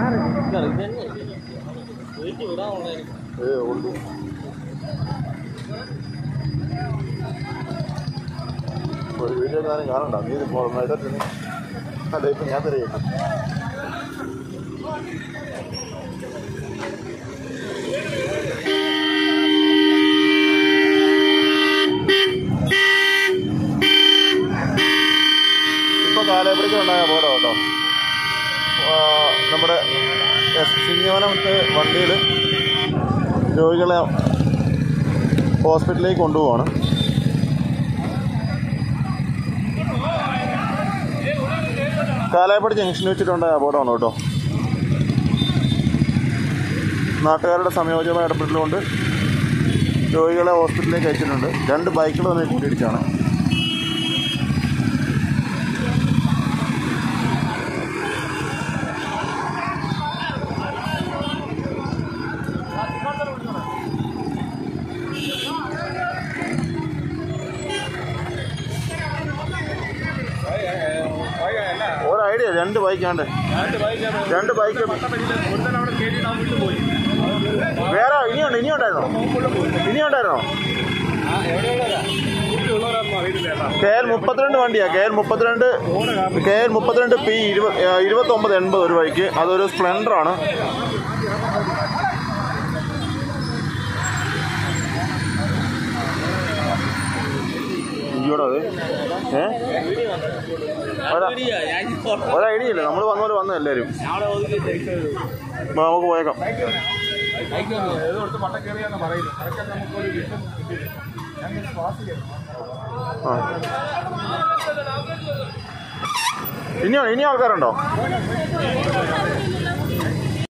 ഏ ഉണ്ട് ഒരു വീഡിയോ ഞാനും കാണണ്ട നീ ഇത് ഇടത്തിന് അല്ല ഇപ്പം ഞാൻ തരേക്കും ഇപ്പോൾ കാലപ്പടിക്ക് ഉണ്ടായ അപകടം കേട്ടോ ആ, നമ്മുടെ എസ് ചിങ്ങവനത്തെ വണ്ടിയിൽ രോഗികളെ ഹോസ്പിറ്റലിലേക്ക് കൊണ്ടുപോവാണ് കാലായപ്പടി ജംഗ്ഷനിൽ വെച്ചിട്ടുണ്ടായ അപകടമാണ് കേട്ടോ നാട്ടുകാരുടെ സംയോജനമായ ഇടപെടലുകൊണ്ട് രോഗികളെ ഹോസ്പിറ്റലിലേക്ക് അയച്ചിട്ടുണ്ട് രണ്ട് ബൈക്കുകൾ തന്നെ കൂട്ടിയിടിച്ചാണ് ഒരു ഐഡിയ രണ്ട് ബൈക്കാണ്ട് രണ്ട് ബൈക്ക് വേറെ ഇനിയുണ്ട് ഇനിയുണ്ടായിരുന്നോ ഇനിയുണ്ടായിരുന്നോ കെ എൽ മുപ്പത്തിരണ്ട് വണ്ടിയാ കെ എൽ മുപ്പത്തിരണ്ട് കെ എൽ മുപ്പത്തിരണ്ട് പി ഇരുപത് ഇരുപത്തൊമ്പത് എൺപത് ഒരു ബൈക്ക് അതൊരു സ്പ്ലെൻഡർ ആണ് അയ്യോടാ അത് ഏ ഒരു ഐഡിയ ഇല്ല നമ്മൾ വന്ന പോലെ വന്ന എല്ലാവരും നമുക്ക് പോയേക്കാം ആ ഇനിയോ ഇനി ആൾക്കാരുണ്ടോ